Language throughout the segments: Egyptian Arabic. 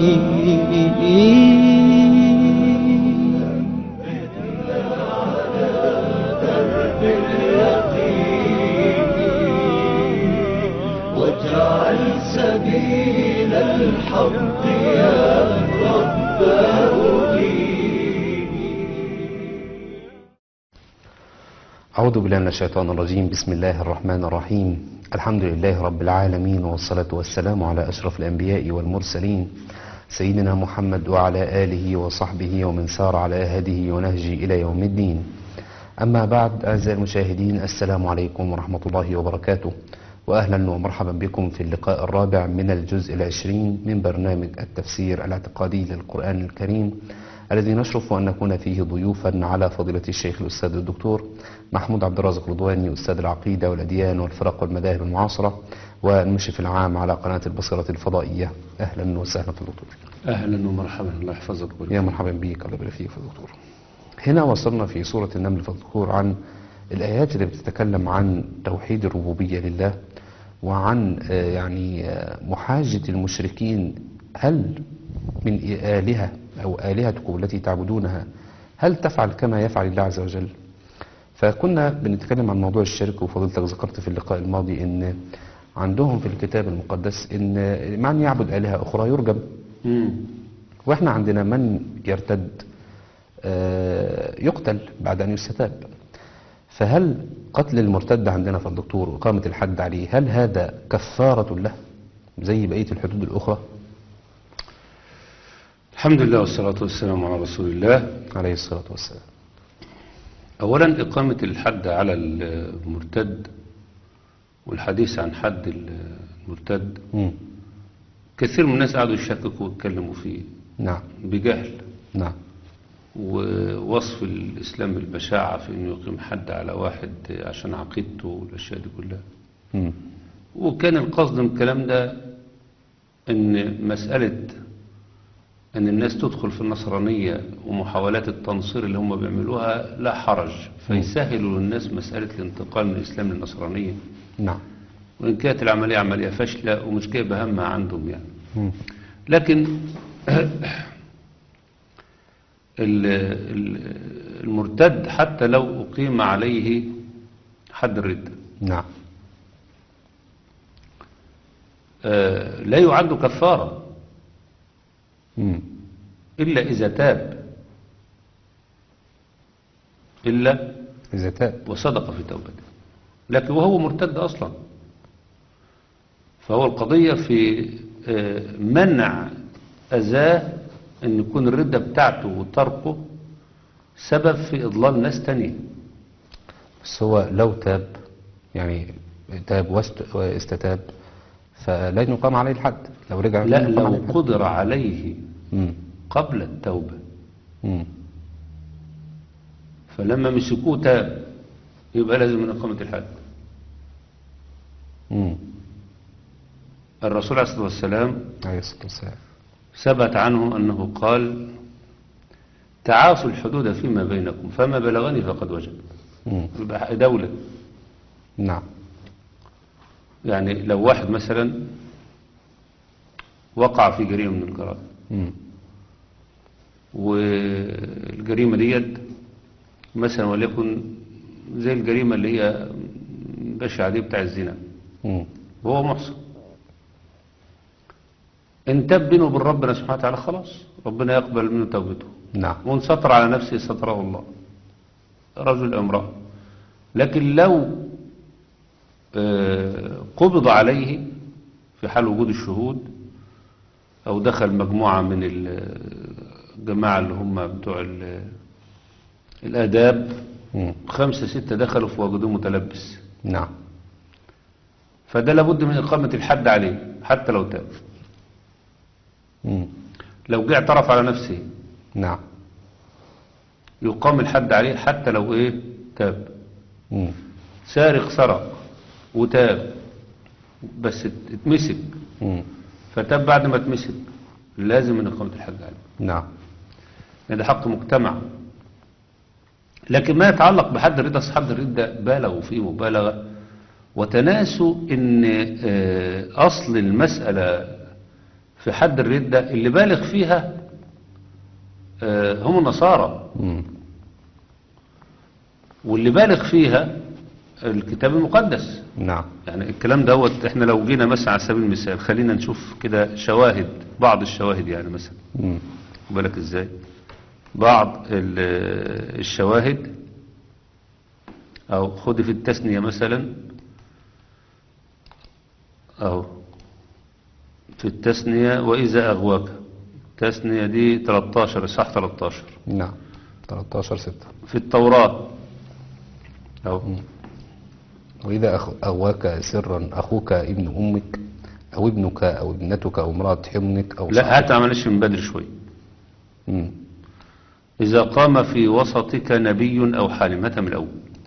واجعل سبيل الحق يا رب أعوذ بالله من الشيطان الرجيم بسم الله الرحمن الرحيم الحمد لله رب العالمين والصلاة والسلام على أشرف الأنبياء والمرسلين سيدنا محمد وعلى آله وصحبه ومن سار على هديه ونهجه إلى يوم الدين أما بعد أعزائي المشاهدين السلام عليكم ورحمة الله وبركاته وأهلا ومرحبا بكم في اللقاء الرابع من الجزء العشرين من برنامج التفسير الاعتقادي للقرآن الكريم الذي نشرف أن نكون فيه ضيوفا على فضيلة الشيخ الأستاذ الدكتور محمود عبد الرازق رضواني أستاذ العقيدة والأديان والفرق والمذاهب المعاصرة والمشرف العام على قناة البصيرة الفضائية أهلا وسهلا في الدكتور اهلا ومرحبا الله يحفظك ويرحمك. يا مرحبا بك الله يبارك فيك في الدكتور هنا وصلنا في سورة النمل فالذكور عن الآيات اللي بتتكلم عن توحيد الربوبية لله وعن آه، يعني آه، محاجة المشركين هل من آلهة أو آلهتكم التي تعبدونها هل تفعل كما يفعل الله عز وجل فكنا بنتكلم عن موضوع الشرك وفضيلتك ذكرت في اللقاء الماضي ان عندهم في الكتاب المقدس ان من يعبد آلهة أخرى يرجم مم. واحنا عندنا من يرتد آه، يقتل بعد أن يستتاب فهل قتل المرتد عندنا في الدكتور وإقامة الحد عليه هل هذا كفارة له زي بقية الحدود الأخرى الحمد لله والصلاة والسلام على رسول الله عليه الصلاة والسلام أولا إقامة الحد على المرتد والحديث عن حد المرتد مم. كثير من الناس قعدوا يشككوا ويتكلموا فيه نعم بجهل نعم ووصف الإسلام بالبشاعة في أنه يقيم حد على واحد عشان عقيدته والأشياء دي كلها مم. وكان القصد من الكلام ده ان مسألة ان الناس تدخل في النصرانية ومحاولات التنصير اللي هم بيعملوها لا حرج فيسهلوا للناس مسألة الانتقال من الإسلام للنصرانية نعم وإن كانت العملية عملية فاشلة ومش جايبة همها عندهم يعني مم. لكن ال- ال- المرتد حتى لو أقيم عليه حد الردة نعم آه، لا يعد كفارة مم. إلا إذا تاب إلا إذا تاب وصدق في توبته لكن وهو مرتد أصلا فهو القضية في آه، منع أذاه أن يكون الردة بتاعته وتركه سبب في إضلال ناس تانية بس هو لو تاب يعني تاب واست- واستتاب فلن يقام عليه الحد لو رجع لا لن يقام عليه لو الحد. قدر عليه مم. قبل التوبة مم. فلما مسكوه تاب يبقى لازم من إقامة الحد مم. الرسول عليه الصلاة والسلام عليه الصلاة والسلام ثبت عنه أنه قال تعافوا الحدود فيما بينكم فما بلغني فقد وجب مم. يبقى حق دولة نعم يعني لو واحد مثلا وقع في جريمة من الجرائم مم. والجريمة ديت مثلا وليكن زي الجريمة اللي هي بشعة دي بتاع الزنا مم. وهو محسن ان تاب بينه وبين ربنا سبحانه وتعالى خلاص ربنا يقبل منه توبته نعم وان سطر على نفسه ستره الله رجل امرأة لكن لو آه، قبض عليه في حال وجود الشهود او دخل مجموعة من الجماعة اللي هم بتوع ال- الاداب مم. خمسة ستة دخلوا فوجدوه متلبس نعم فده لابد من إقامة الحد عليه حتى لو تاب مم. لو جه اعترف على نفسه نعم يقام الحد عليه حتى لو ايه تاب مم. سارق سرق وتاب بس ات- اتمسك مم. فتاب بعد ما اتمسك لازم من إقامة الحد عليه نعم لأن ده حق مجتمع لكن ما يتعلق بحد الردة أصحاب الردة بالغوا فيه مبالغة وتناسوا ان آه، أصل المسألة في حد الردة اللي بالغ فيها آه، هم النصارى مم. واللي بالغ فيها الكتاب المقدس نعم يعني الكلام دوت احنا لو جينا مثلا على سبيل المثال خلينا نشوف كده شواهد بعض الشواهد يعني مثلا مم. خد بالك ازاي بعض ال- الشواهد او خد في التثنية مثلا او في التثنية واذا اغواك التثنية دي 13 صح 13 نعم 13 6 في التوراة او وإذا أخ- أغواك سرا أخوك ابن أمك أو ابنك أو ابنتك أو امرأة حمنك أو لا هات معلش من بدري شوي مم. إذا قام في وسطك نبي أو حالم هاتها من الأول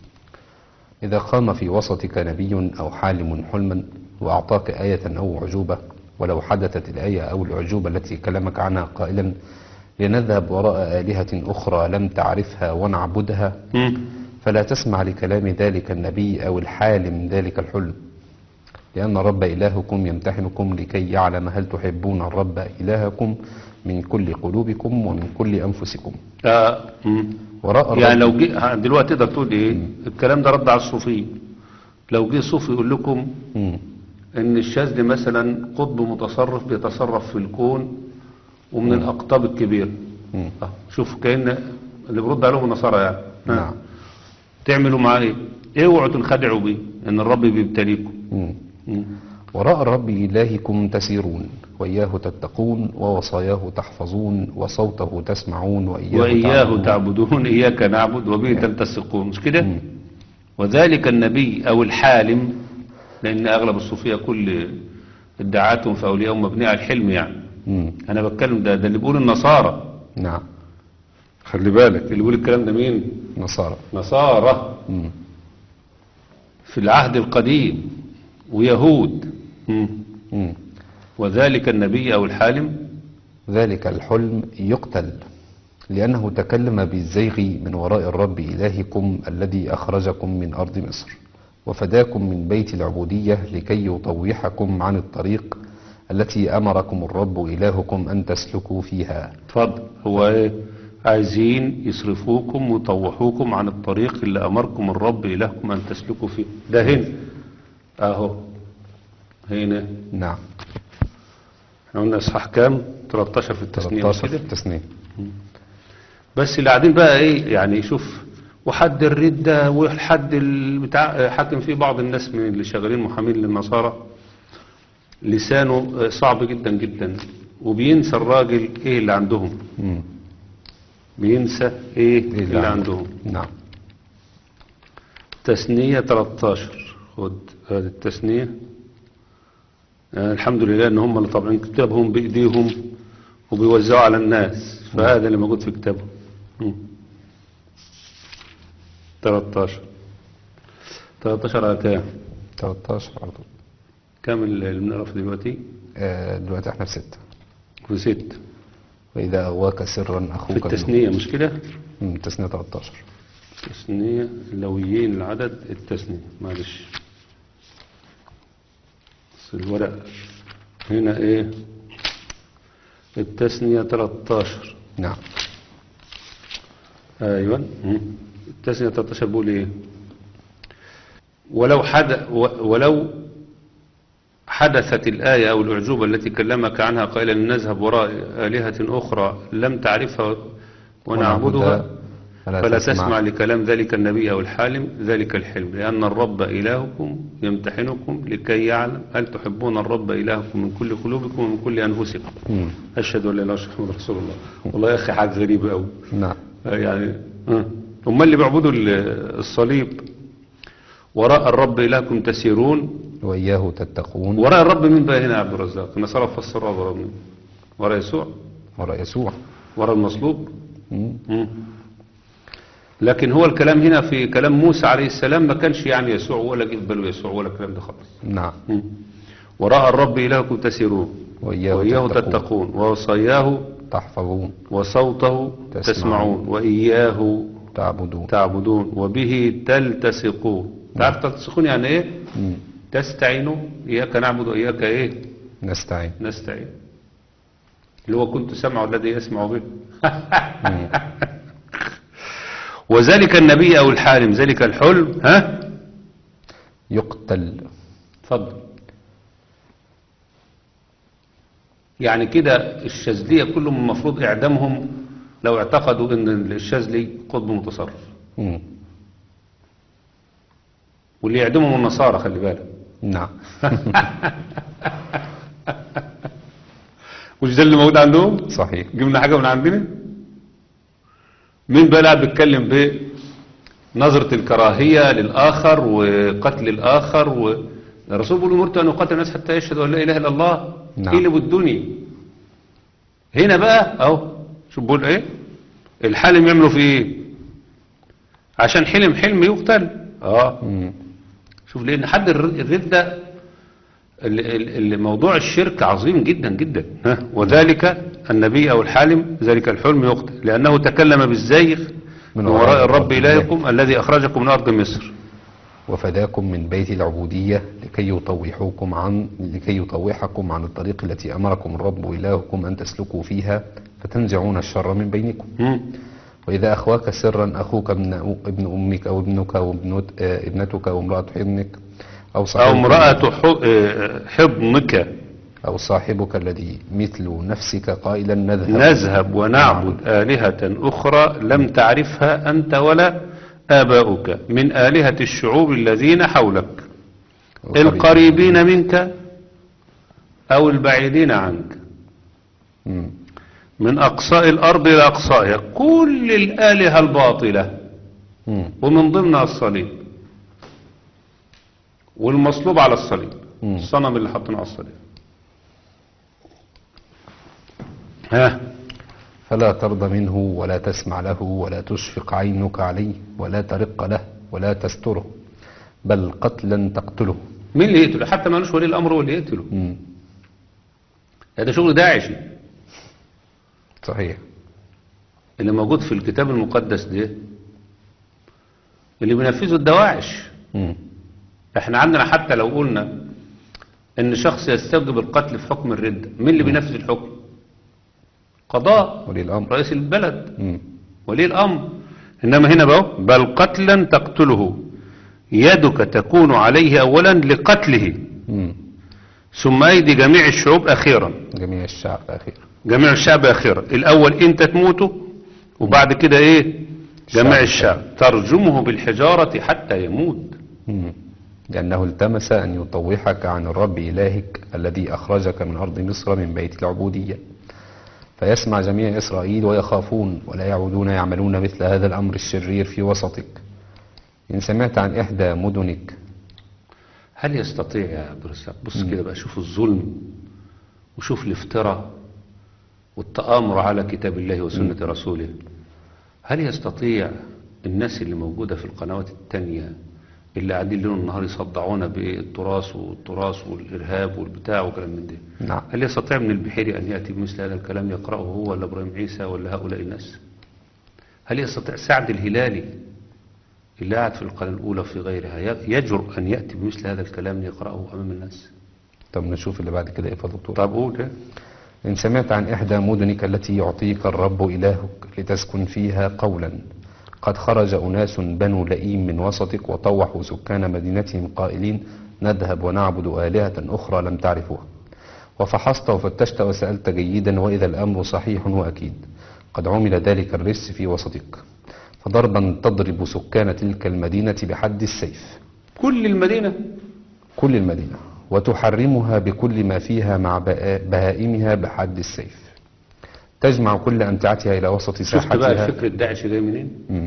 إذا قام في وسطك نبي أو حالم حلما وأعطاك آية أو عجوبة ولو حدثت الآية أو العجوبة التي كلمك عنها قائلا لنذهب وراء آلهة أخرى لم تعرفها ونعبدها مم. فلا تسمع لكلام ذلك النبي أو الحالم ذلك الحلم لأن الرب إلهكم يمتحنكم لكي يعلم هل تحبون الرب إلهكم من كل قلوبكم ومن كل أنفسكم آه. مم. وراء الرب يعني لو جي ها، دلوقتي تقدر تقول إيه الكلام ده رد على الصوفيين لو جه صوفي يقول لكم مم. إن الشاذلي مثلا قطب متصرف بيتصرف في الكون ومن الأقطاب الكبيرة مم. آه. شوف كأن اللي برد عليهم النصارى يعني ها. نعم تعملوا معاه إيه اوعوا تنخدعوا بيه إن الرب بيبتليكم مم. مم. وراء الرب إلهكم تسيرون وإياه تتقون ووصاياه تحفظون وصوته تسمعون وإياه, وإياه تعبدون. تعبدون إياك نعبد وبه تلتصقون مش كده مم. وذلك النبي أو الحالم لأن أغلب الصوفية كل ادعاءاتهم في أولياءهم مبنية على الحلم يعني مم. أنا بتكلم ده ده اللي بيقول النصارى نعم خلي بالك اللي بيقول الكلام ده مين نصارى نصارى مم. في العهد القديم ويهود مم. مم. وذلك النبي أو الحالم ذلك الحلم يقتل لأنه تكلم بالزيغ من وراء الرب إلهكم الذي أخرجكم من أرض مصر وفداكم من بيت العبودية لكي يطوحكم عن الطريق التي أمركم الرب إلهكم أن تسلكوا فيها اتفضل هو ايه عايزين يصرفوكم ويطوحوكم عن الطريق اللي امركم الرب الهكم ان تسلكوا فيه ده هنا اهو هنا نعم احنا قلنا اصحاح كام 13 في التثنيه 13 مش في كده التسنيم بس اللي قاعدين بقى ايه يعني شوف وحد الردة والحد بتاع حاكم فيه بعض الناس من اللي شغالين محامين للنصارى لسانه صعب جدا جدا وبينسى الراجل ايه اللي عندهم مم. بينسى ايه إيه اللي, عندهم نعم تثنية 13 خد هذه التثنية آه الحمد لله ان هم اللي طبعا كتابهم بايديهم وبيوزعوا على الناس فهذا اللي موجود في كتابهم مم. 13 13 على كام 13 على طول كام اللي بنعرف دلوقتي آه، دلوقتي احنا في ستة في ست وإذا أغواك سرا في أخوك ابن- التثنية مش كده مم، تسنية 13 تثنية لويين العدد التثنية معلش بس الورق هنا ايه التثنية 13 نعم ايوه مم. التثنية 13 بيقول ايه ولو حد و- ولو حدثت الآية أو الأعجوبة التي كلمك عنها قائلا نذهب وراء آلهة أخرى لم تعرفها ونعبدها فلا تسمع لكلام ذلك النبي أو الحالم ذلك الحلم لأن الرب إلهكم يمتحنكم لكي يعلم هل تحبون الرب إلهكم من كل قلوبكم ومن كل أنفسكم مم. أشهد أن لا إله إلا الله محمد رسول الله والله يا أخي حاجة غريبة أوي نعم يعني ها. هم اللي بيعبدوا ال- الصليب وراء الرب إلهكم تسيرون وإياه تتقون وراء الرب مين بقى هنا يا عبد الرزاق النصارى فسرها وراء مين وراء يسوع وراء يسوع وراء المصلوب مم. مم. لكن هو الكلام هنا في كلام موسى عليه السلام ما كانش يعني يسوع ولا جه في باله يسوع ولا الكلام ده خالص نعم مم. وراء الرب إلهكم تسيرون وإياه, وإياه تتقون تتقون ووصاياه تحفظون وصوته تسمعون. تسمعون وإياه تعبدون تعبدون وبه تلتصقون تعرف تلتصقون يعني ايه مم. تستعينوا إياك نعبد وإياك ايه نستعين نستعين اللي هو كنت سمعه الذي يسمع به وذلك النبي أو الحالم ذلك الحلم ها يقتل اتفضل يعني كده الشاذلية كلهم المفروض إعدامهم لو اعتقدوا أن الشاذلي قطب متصرف مم. واللي يعدمهم النصارى خلي بالك نعم مش ده اللي موجود عندهم صحيح جبنا حاجة من عندنا مين بقى قاعد بيتكلم بنظرة الكراهية للآخر وقتل الآخر و... الرسول بيقول أمرت أن أقاتل الناس حتى يشهدوا أن لا إله إلا الله نعم. إيه اللي بدوني هنا بقى أهو شوف بيقول إيه الحالم يعملوا فيه إيه عشان حلم حلم يقتل اه مم. شوف لان حد الر- الردة ال- ال- ال- موضوع الشرك عظيم جدا جدا ها وذلك النبي او الحالم ذلك الحلم يقتل لانه تكلم بالزيغ من وراء الرب الهكم الذي اخرجكم من ارض مصر وفداكم من بيت العبودية لكي يطوحوكم عن لكي يطوحكم عن الطريق التي أمركم الرب إلهكم أن تسلكوا فيها فتنزعون الشر من بينكم مم. وإذا أخواك سرا أخوك ابن, ابن أمك أو ابنك أو ابنت آه، ابنتك أو امرأة ابنك أو او صاحبك امرأة ح- آه، حضنك أو صاحبك الذي مثل نفسك قائلا نذهب نذهب ونعبد آلهة أخرى لم تعرفها أنت ولا آباؤك من آلهة الشعوب الذين حولك القريبين منك أو البعيدين عنك مم. من أقصاء الأرض إلى أقصائها كل الآلهة الباطلة مم. ومن ضمنها الصليب والمصلوب على الصليب مم. الصنم اللي حاطينه على الصليب ها فلا ترضى منه ولا تسمع له ولا تشفق عينك عليه ولا ترق له ولا تستره بل قتلا تقتله مين اللي يقتله حتى مالوش ولي الأمر هو اللي يقتله مم. ده شغل داعشي صحيح اللي موجود في الكتاب المقدس ده اللي بينفذوا الدواعش مم. احنا عندنا حتى لو قلنا ان شخص يستوجب القتل في حكم الردة مين اللي بينفذ الحكم قضاء ولي الأمر رئيس البلد مم. ولي الامر انما هنا بقى بل قتلا تقتله يدك تكون عليه اولا لقتله مم. ثم ايدي جميع الشعوب اخيرا جميع الشعب أخيرا جميع الشعب اخيرا الاول انت تموته وبعد كده ايه جميع الشعب. الشعب ترجمه بالحجارة حتى يموت مم. لأنه التمس أن يطوحك عن الرب إلهك الذي أخرجك من أرض مصر من بيت العبودية فيسمع جميع إسرائيل ويخافون ولا يعودون يعملون مثل هذا الأمر الشرير في وسطك إن سمعت عن إحدى مدنك هل يستطيع يا عبد الرزاق بص كده بقى شوف الظلم وشوف الافتراء والتآمر على كتاب الله وسنة رسوله هل يستطيع الناس اللي موجودة في القنوات التانية اللي قاعدين ليل ونهار يصدعونا بالتراث والتراث والإرهاب والبتاع وكلام من ده نعم هل يستطيع ابن البحيري أن يأتي بمثل هذا الكلام يقرأه هو ولا إبراهيم عيسى ولا هؤلاء الناس هل يستطيع سعد الهلالي اللي قاعد في القناة الأولى في غيرها ي- يجرؤ أن يأتي بمثل هذا الكلام يقرأه أمام الناس طب نشوف اللي بعد كده إيه يا دكتور طب قول إيه؟ إن سمعت عن إحدى مدنك التي يعطيك الرب إلهك لتسكن فيها قولا قد خرج أناس بنو لئيم من وسطك وطوحوا سكان مدينتهم قائلين نذهب ونعبد آلهة أخرى لم تعرفوها وفحصت وفتشت وسألت جيدا وإذا الأمر صحيح وأكيد قد عمل ذلك الرس في وسطك فضربا تضرب سكان تلك المدينة بحد السيف كل المدينة كل المدينة وتحرمها بكل ما فيها مع بها- بهائمها بحد السيف تجمع كل أمتعتها إلى وسط شفت بقى ساحتها الفكر الداعشي جاي منين مم.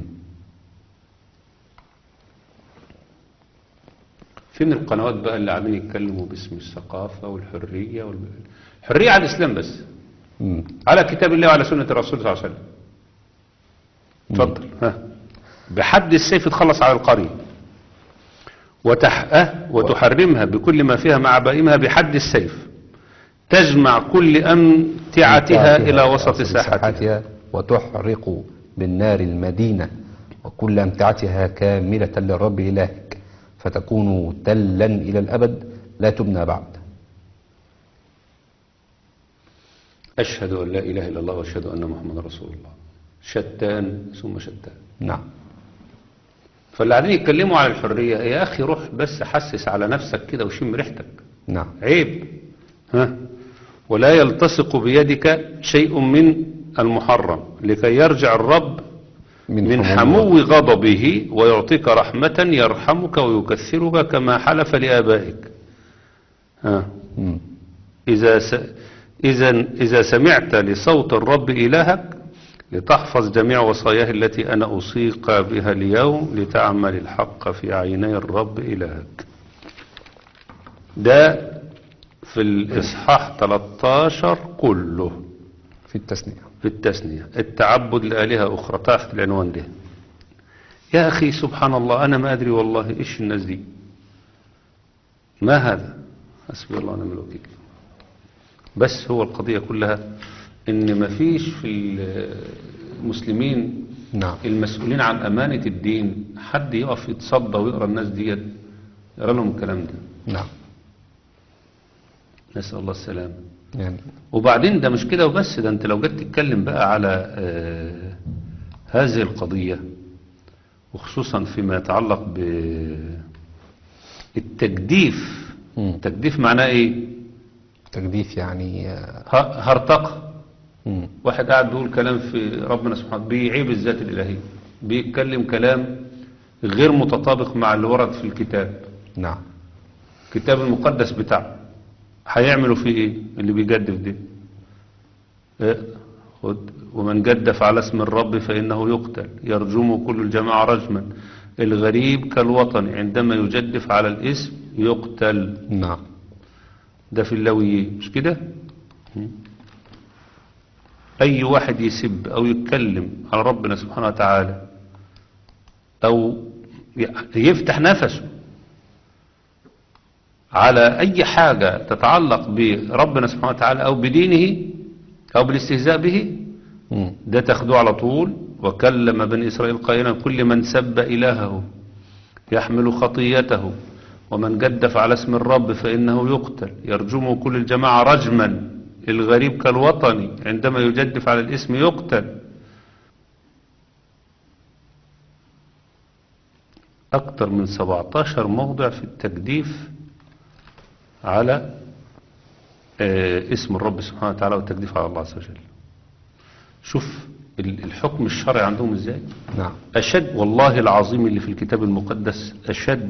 فين القنوات بقى اللي قاعدين يتكلموا باسم الثقافة والحرية وال... الحرية على الإسلام بس مم. على كتاب الله وعلى سنة الرسول صلى الله عليه وسلم اتفضل ها بحد السيف تخلص على القرية وتح... أه وتحرمها بكل ما فيها مع بائمها بحد السيف تجمع كل أمتعتها إلى وسط ساحتها وتحرق بالنار المدينة وكل أمتعتها كاملة للرب إلهك فتكون تلا إلى الأبد لا تبنى بعد أشهد أن لا إله إلا الله وأشهد أن محمد رسول الله شتان ثم شتان نعم فاللي قاعدين يتكلموا عن الحرية يا أخي روح بس حسس على نفسك كده وشم ريحتك نعم عيب ها ولا يلتصق بيدك شيء من المحرم لكي يرجع الرب من حمو غضبه ويعطيك رحمة يرحمك ويكثرك كما حلف لآبائك ها مم. إذا س... إذا إذا سمعت لصوت الرب إلهك لتحفظ جميع وصاياه التي أنا أوصيك بها اليوم لتعمل الحق في عيني الرب إلهك ده في الإصحاح 13 كله في التثنية في التثنية التعبد لآلهة أخرى تحت العنوان ده يا أخي سبحان الله أنا ما أدري والله إيش الناس دي ما هذا حسبي الله ونعم الوكيل بس هو القضية كلها إن ما فيش في المسلمين نعم المسؤولين عن أمانة الدين حد يقف يتصدى ويقرأ الناس ديت يقرأ لهم الكلام ده نعم نسأل الله السلامة يعني وبعدين ده مش كده وبس ده انت لو جيت تتكلم بقى على آه هذه القضية وخصوصا فيما يتعلق بالتجديف مم. تجديف معناه ايه تجديف يعني آه، ه- هرطقة مم. واحد قاعد بيقول كلام في ربنا سبحانه بيعيب الذات الإلهية بيتكلم كلام غير متطابق مع اللي ورد في الكتاب نعم الكتاب المقدس بتاعه هيعملوا فيه ايه اللي بيجدف ده إيه؟ خد ومن جدف على اسم الرب فإنه يقتل يرجم كل الجماعة رجما الغريب كالوطن عندما يجدف على الاسم يقتل نعم ده في اللويين مش كده م? أي واحد يسب أو يتكلم على ربنا سبحانه وتعالى أو ي- يفتح نفسه على أي حاجة تتعلق بربنا سبحانه وتعالى أو بدينه أو بالاستهزاء به مم. ده تاخدوه على طول وكلم بني إسرائيل قائلا كل من سب إلهه يحمل خطيته ومن جدف على اسم الرب فإنه يقتل يرجم كل الجماعة رجما الغريب كالوطني عندما يجدف على الاسم يقتل أكثر من 17 موضع في التجديف على آه، اسم الرب سبحانه وتعالى والتجديف على الله عز وجل شوف ال- الحكم الشرعي عندهم ازاي نعم أشد والله العظيم اللي في الكتاب المقدس أشد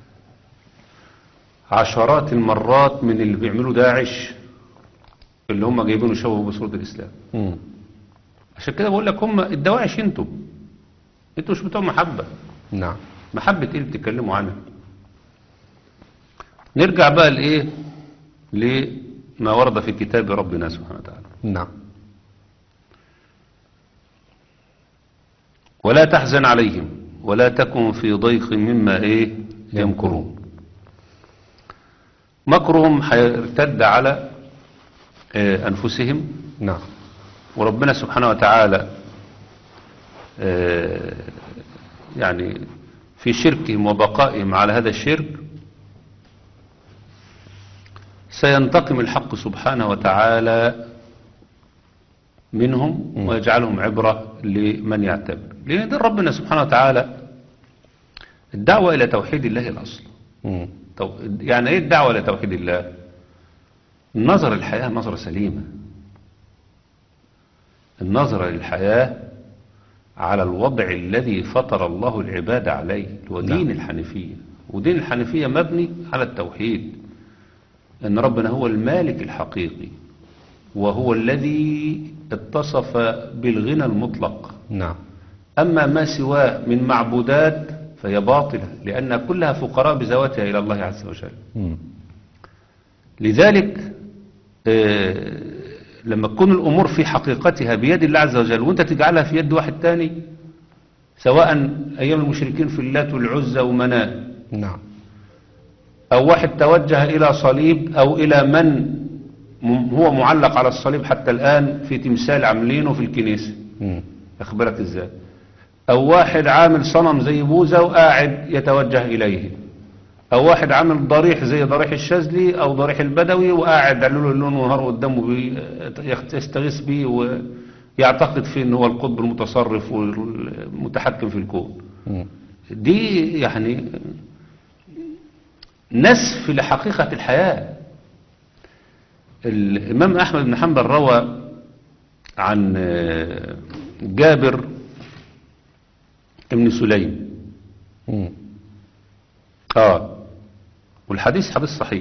عشرات المرات من اللي بيعملوا داعش اللي هم جايبينه يشوهوا بصورة الإسلام مم. عشان كده بقول لك هم الدواعش انتوا انتوا مش بتوع محبة نعم محبة ايه اللي بتتكلموا عنها نرجع بقى لايه لما ورد في كتاب ربنا سبحانه وتعالى نعم ولا تحزن عليهم ولا تكن في ضيق مما ايه يمكرون مكرهم هيرتد على آه، انفسهم نعم وربنا سبحانه وتعالى آه، يعني في شركهم وبقائهم على هذا الشرك سينتقم الحق سبحانه وتعالى منهم ويجعلهم عبرة لمن يعتبر لأن ده ربنا سبحانه وتعالى الدعوة إلى توحيد الله الأصل مم. تو- يعني ايه الدعوة إلى توحيد الله النظر للحياة نظرة سليمة النظرة للحياة على الوضع الذي فطر الله العباد عليه هو دين الحنيفية ودين الحنيفية مبني على التوحيد أن ربنا هو المالك الحقيقي وهو الذي اتصف بالغنى المطلق نعم أما ما سواه من معبودات فهي باطلة لأن كلها فقراء بذواتها إلى الله عز وجل مم. لذلك آه، لما تكون الأمور في حقيقتها بيد الله عز وجل وانت تجعلها في يد واحد تاني سواء أيام المشركين في اللات والعزى ومناه نعم أو واحد توجه إلى صليب أو إلى من م- هو معلق على الصليب حتى الآن في تمثال عاملينه في الكنيسة مم. أخبرك إزاي أو واحد عامل صنم زي بوذا وقاعد يتوجه إليه او واحد عامل ضريح زي ضريح الشاذلي او ضريح البدوي وقاعد على له اللون ونهار قدامه بي- يستغيث بيه ويعتقد فيه ان هو القطب المتصرف والمتحكم في الكون مم. دي يعني نسف لحقيقة الحياة الإمام أحمد بن حنبل روى عن آه، جابر ابن سليم مم. آه والحديث حديث صحيح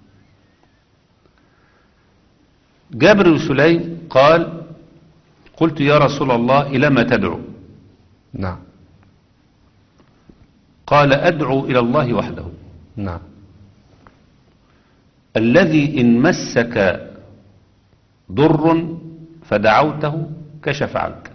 جابر بن سليم قال قلت يا رسول الله إلى ما تدعو نعم قال أدعو إلى الله وحده نعم الذي إن مسك ضر فدعوته كشف عنك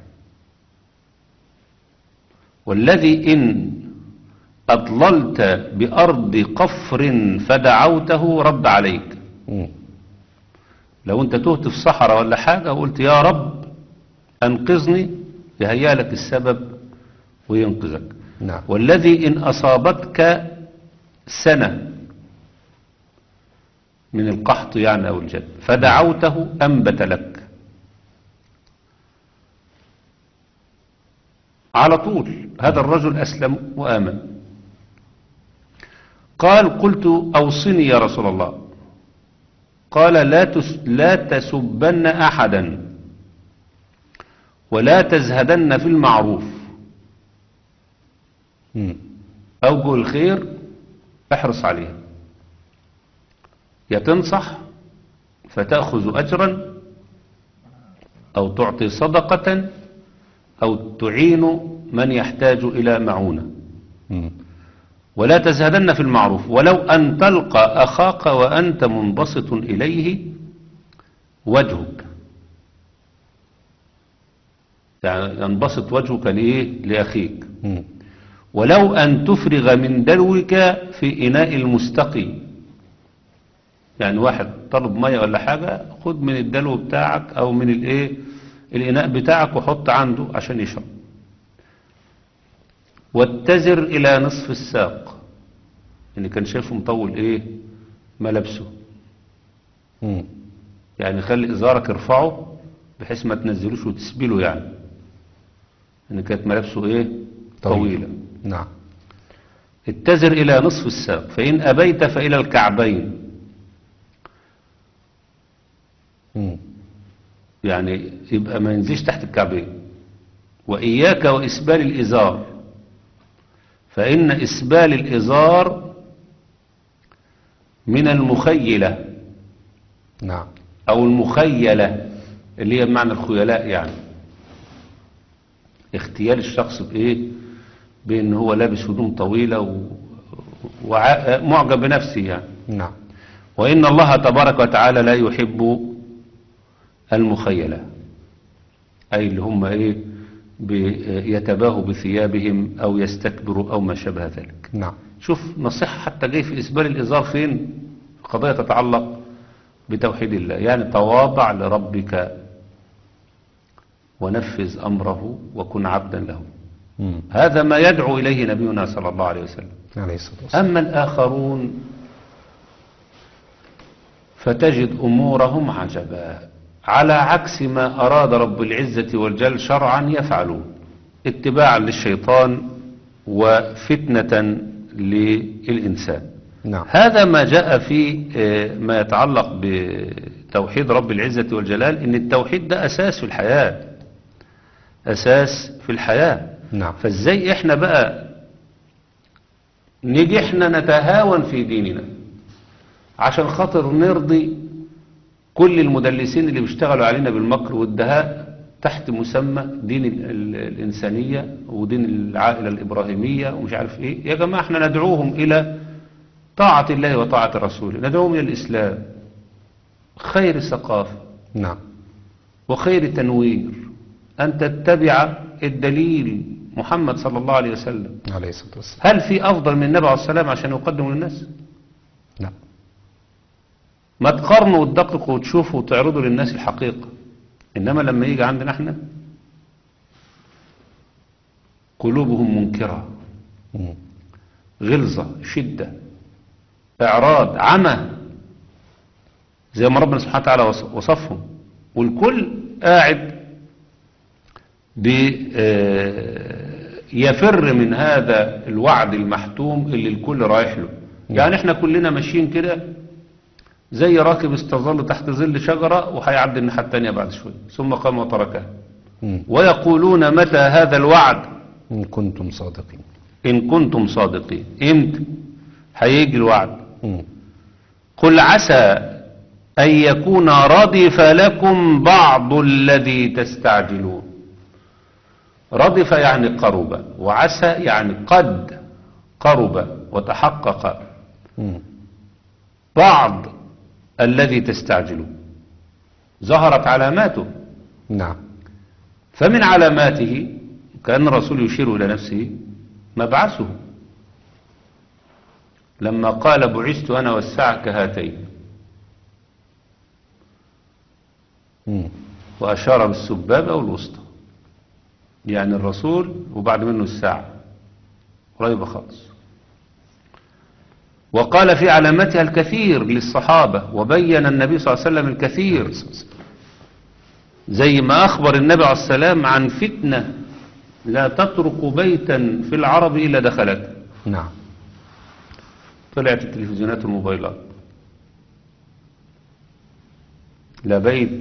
والذي إن أضللت بأرض قفر فدعوته رد عليك مم. لو أنت تهت في صحراء ولا حاجة وقلت يا رب أنقذني يهيأ لك السبب وينقذك نعم والذي إن أصابتك سنة من القحط يعني أو الجد فدعوته أنبت لك على طول هذا الرجل أسلم وآمن قال قلت أوصني يا رسول الله قال لا, تس لا تسبن أحدا ولا تزهدن في المعروف مم. أوجه الخير احرص عليها يا تنصح فتأخذ أجرا أو تعطي صدقة أو تعين من يحتاج إلى معونة مم. ولا تزهدن في المعروف ولو أن تلقى أخاك وأنت منبسط إليه وجهك يعني ينبسط وجهك لإيه لأخيك مم. ولو أن تفرغ من دلوك في إناء المستقي يعني واحد طلب مية ولا حاجة خد من الدلو بتاعك أو من الإيه الإناء بتاعك وحط عنده عشان يشرب واتزر إلى نصف الساق اللي كان شايفه مطول إيه ملابسه مم. يعني خلي إزارك ارفعه بحيث ما تنزلوش وتسبله يعني إن كانت ملابسه إيه طويل. طويلة نعم اتزر إلى نصف الساق فإن أبيت فإلى الكعبين مم. يعني يبقى ما ينزلش تحت الكعبين وإياك وإسبال الإزار فإن إسبال الإزار من المخيلة نعم أو المخيلة اللي هي بمعنى الخيلاء يعني اختيال الشخص بإيه بأن هو لابس هدوم طويلة و... وع... معجب بنفسه يعني نعم وإن الله تبارك وتعالى لا يحب المخيلة أي اللي هم إيه بي- يتباهوا بثيابهم أو يستكبروا أو ما شابه ذلك نعم شوف نصيحة حتى جاي في إسبال الإزار فين قضية تتعلق بتوحيد الله يعني تواضع لربك ونفذ أمره وكن عبدا له مم. هذا ما يدعو إليه نبينا صلى الله عليه وسلم عليه الصلاة والسلام أما الآخرون فتجد أمورهم عجبا على عكس ما أراد رب العزة والجل شرعا يفعلون اتباعا للشيطان وفتنة للإنسان نعم هذا ما جاء في آه، ما يتعلق بتوحيد رب العزة والجلال إن التوحيد ده أساس في الحياة أساس في الحياة نعم فازاي احنا بقى نيجي احنا نتهاون في ديننا عشان خاطر نرضي كل المدلسين اللي بيشتغلوا علينا بالمكر والدهاء تحت مسمى دين ال- ال- الإنسانية ودين العائلة الإبراهيمية ومش عارف ايه يا جماعة احنا ندعوهم إلى طاعة الله وطاعة رسوله ندعوهم إلى الإسلام خير ثقافة نعم وخير تنوير أن تتبع الدليل محمد صلى الله عليه وسلم عليه الصلاة والسلام هل في أفضل من النبي عليه السلام عشان يقدم للناس نعم ما تقارنوا وتدققوا وتشوفوا وتعرضوا للناس الحقيقة إنما لما يجي عندنا احنا قلوبهم منكرة مم. غلظة شدة إعراض عمى زي ما ربنا سبحانه وتعالى وص- وصفهم والكل قاعد بي- آه، يفر من هذا الوعد المحتوم اللي الكل رايح له يعني احنا كلنا ماشيين كده زي راكب استظل تحت ظل شجرة وهيعدي الناحية التانية بعد شوية ثم قام وتركها مم. ويقولون متى هذا الوعد إن كنتم صادقين إن كنتم صادقين إمتى هيجي الوعد مم. قل عسى أن يكون ردف لكم بعض الذي تستعجلون ردف يعني قرب وعسى يعني قد قرب وتحقق مم. بعض الذي تستعجلون ظهرت علاماته نعم فمن علاماته كأن الرسول يشير إلى نفسه مبعثه لما قال بعثت أنا والساعة كهاتين مم. وأشار بالسبابة والوسطى يعني الرسول وبعد منه الساعة قريبة خالص وقال في علامتها الكثير للصحابة وبين النبي صلى الله عليه وسلم الكثير زي ما أخبر النبي عليه السلام عن فتنة لا تترك بيتا في العرب إلا دخلته نعم طلعت التلفزيونات والموبايلات لا بيت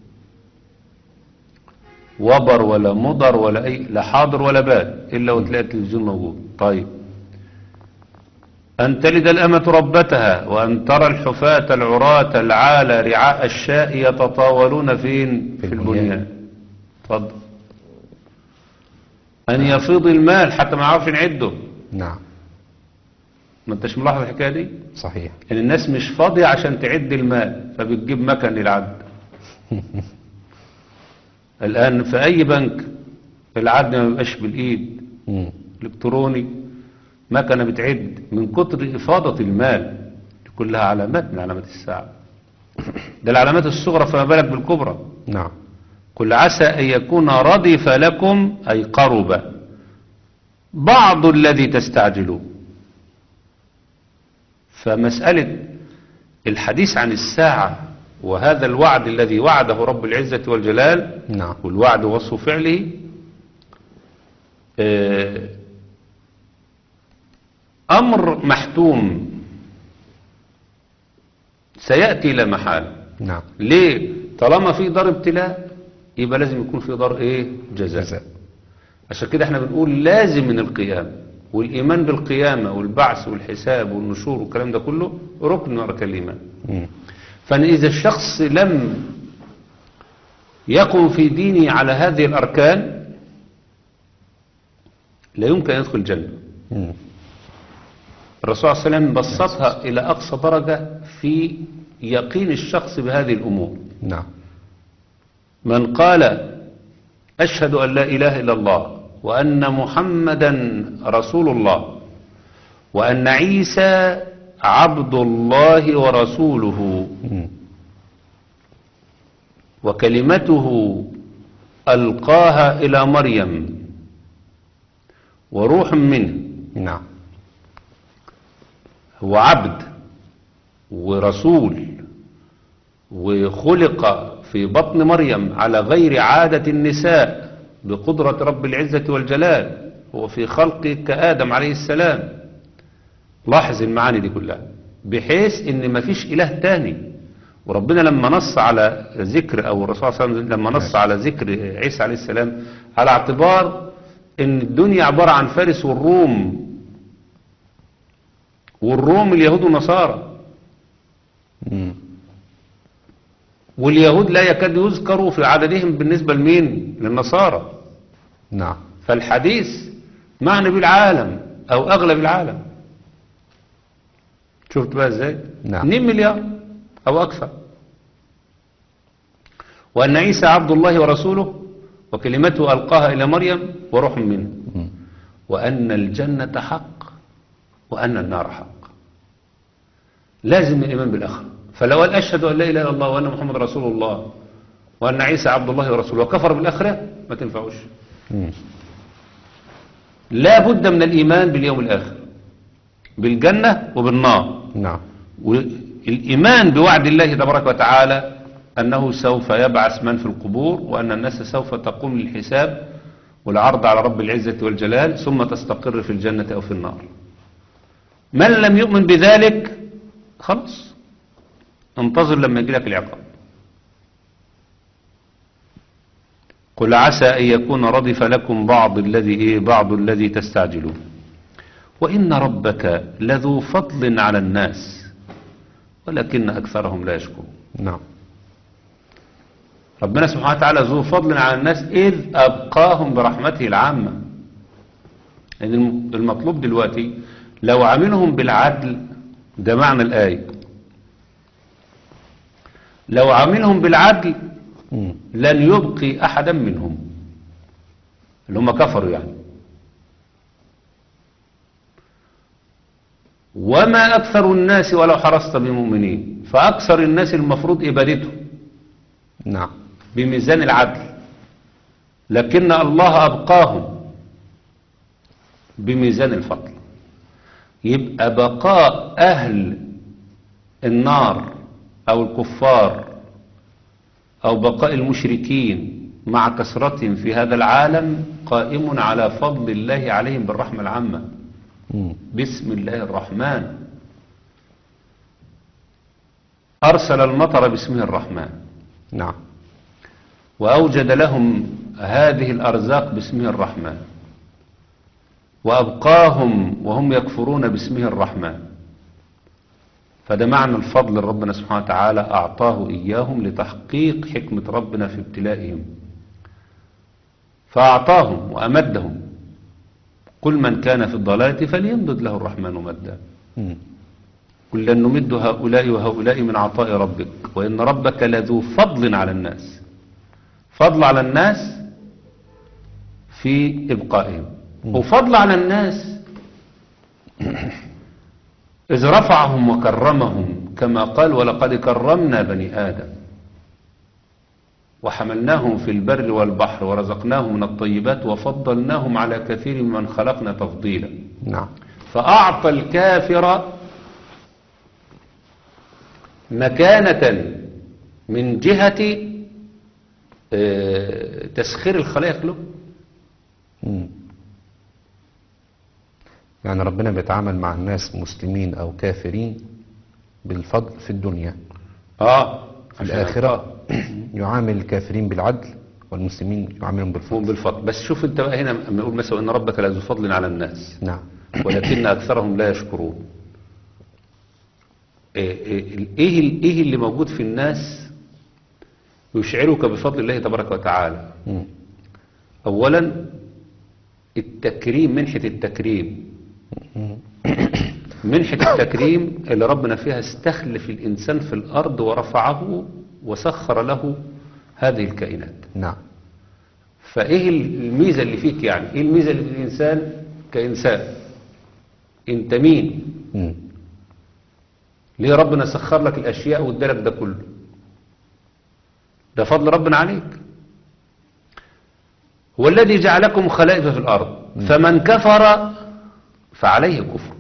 وبر ولا مضر ولا أي لا حاضر ولا باد إلا وتلاقي التلفزيون موجود طيب أن تلد الأمة ربتها وأن ترى الحفاة العراة العالى رعاء الشاء يتطاولون فين في في البنيان. البنيان اتفضل أن يفيض المال حتى ما يعرفش نعده نعم ما انتش ملاحظ الحكاية دي صحيح ان الناس مش فاضية عشان تعد المال فبتجيب مكن للعد الان في اي بنك العد ما بيبقاش بالايد مم. الكتروني مكنة بتعد من كتر افاضة المال دي كلها علامات من علامات الساعة ده العلامات الصغرى فما بالك بالكبرى نعم قل عسى أن يكون ردف لكم أي قرب بعض الذي تستعجلون فمسألة الحديث عن الساعة وهذا الوعد الذي وعده رب العزة والجلال نعم والوعد وصف فعله آه، أمر محتوم سيأتي لا محال نعم ليه طالما في دار ابتلاء يبقى لازم يكون في دار ايه جزاء جزاء. عشان كده احنا بنقول لازم من القيامة والإيمان بالقيامة والبعث والحساب والنشور والكلام ده كله ركن من أركان الإيمان مم. فإذا الشخص لم يقم في دينه على هذه الأركان لا يمكن أن يدخل الجنة مم. الرسول صلى الله عليه وسلم بسطها إلى أقصى درجة في يقين الشخص بهذه الأمور نعم من قال أشهد أن لا إله إلا الله وأن محمدا رسول الله وأن عيسى عبد الله ورسوله مم. وكلمته ألقاها إلى مريم وروح منه نعم هو عبد ورسول وخلق في بطن مريم على غير عادة النساء بقدرة رب العزة والجلال هو في خلقه كآدم عليه السلام لاحظ المعاني دي كلها بحيث ان مفيش اله تاني وربنا لما نص على ذكر او الرسول صلى الله عليه وسلم لما نص على ذكر عيسى عليه السلام على اعتبار ان الدنيا عبارة عن فارس والروم والروم اليهود والنصارى مم. واليهود لا يكاد يذكروا في عددهم بالنسبة لمين للنصارى نعم فالحديث معنى بالعالم او اغلب العالم شفت بقى ازاي نعم. 2 مليار او اكثر وان عيسى عبد الله ورسوله وكلمته القاها الى مريم وروح منه مم. وان الجنة حق وان النار حق لازم الايمان بالاخره فلو قال اشهد ان لا اله الا الله وان محمد رسول الله وان عيسى عبد الله ورسوله وكفر بالاخره ما تنفعوش مم. لا بد من الإيمان باليوم الآخر بالجنة وبالنار نعم والإيمان بوعد الله تبارك وتعالى أنه سوف يبعث من في القبور وأن الناس سوف تقوم للحساب والعرض على رب العزة والجلال ثم تستقر في الجنة أو في النار من لم يؤمن بذلك خلاص انتظر لما يجي لك العقاب قل عسى أن يكون ردف لكم بعض الذي إيه بعض الذي تستعجلون وإن ربك لذو فضل على الناس ولكن أكثرهم لا يشكرون نعم ربنا سبحانه وتعالى ذو فضل على الناس إذ أبقاهم برحمته العامة يعني الم- المطلوب دلوقتي لو عاملهم بالعدل ده معنى الآية لو عاملهم بالعدل مم. لن يبقي أحدا منهم اللي هم كفروا يعني وما أكثر الناس ولو حرصت بمؤمنين فأكثر الناس المفروض إبادته نعم بميزان العدل لكن الله أبقاهم بميزان الفضل يبقى بقاء أهل النار أو الكفار أو بقاء المشركين مع كثرتهم في هذا العالم قائم على فضل الله عليهم بالرحمة العامة مم. بسم الله الرحمن أرسل المطر باسمه الرحمن نعم وأوجد لهم هذه الأرزاق باسمه الرحمن وأبقاهم وهم يكفرون باسمه الرحمن فده معنى الفضل ربنا سبحانه وتعالى أعطاه إياهم لتحقيق حكمة ربنا في ابتلائهم فأعطاهم وأمدهم كل من كان في الضلالة فليمدد له الرحمن مدا مم. كلا نمد هؤلاء وهؤلاء من عطاء ربك وإن ربك لذو فضل على الناس فضل على الناس في إبقائهم وفضل على الناس إذ رفعهم وكرمهم كما قال ولقد كرمنا بني آدم وحملناهم في البر والبحر ورزقناهم من الطيبات وفضلناهم على كثير من خلقنا تفضيلا نعم فأعطى الكافر مكانة من جهة آه، تسخير الخلائق له مم. يعني ربنا بيتعامل مع الناس مسلمين أو كافرين بالفضل في الدنيا اه في الآخرة يعامل الكافرين بالعدل والمسلمين يعاملهم بالفضل هم بالفضل بس شوف انت بقى هنا لما يقول مثلا ان ربك لذو فضل على الناس نعم ولكن اكثرهم لا يشكرون ايه ايه ايه ايه اللي موجود في الناس يشعرك بفضل الله تبارك وتعالى مم. اولا التكريم منحة التكريم منحة التكريم اللي ربنا فيها استخلف الإنسان في الأرض ورفعه وسخر له هذه الكائنات نعم فإيه الميزة اللي فيك يعني إيه الميزة اللي في الإنسان كإنسان أنت مين مم. ليه ربنا سخر لك الأشياء وادالك ده كله ده فضل ربنا عليك هو الذي جعلكم خلائف في الأرض فمن كفر فعليه كفر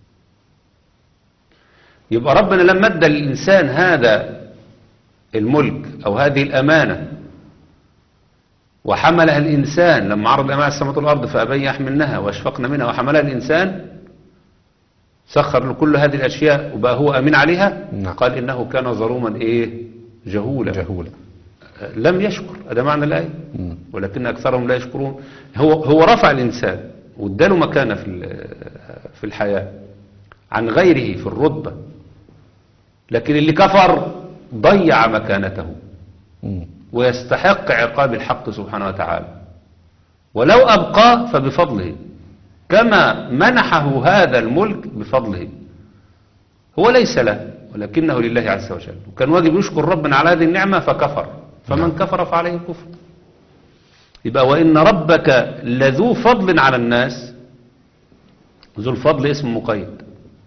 يبقى ربنا لما ادى للإنسان هذا الملك أو هذه الأمانة وحملها الإنسان لما عرض الأمانة على السماوات والأرض فأبين يحملنها وأشفقنا منها وحملها الإنسان سخر له كل هذه الأشياء وبقى هو أمين عليها نعم. قال إنه كان ظلوما إيه جهولا جهولة لم يشكر هذا معنى الآية مم. ولكن أكثرهم لا يشكرون هو هو رفع الإنسان واداله مكانة في ال- في الحياة عن غيره في الرتبة لكن اللي كفر ضيع مكانته مم. ويستحق عقاب الحق سبحانه وتعالى ولو أبقى فبفضله كما منحه هذا الملك بفضله هو ليس له ولكنه لله عز وجل وكان واجب يشكر ربنا على هذه النعمة فكفر فمن كفر فعليه الكفر يبقى وإن ربك لذو فضل على الناس ذو الفضل اسم مقيد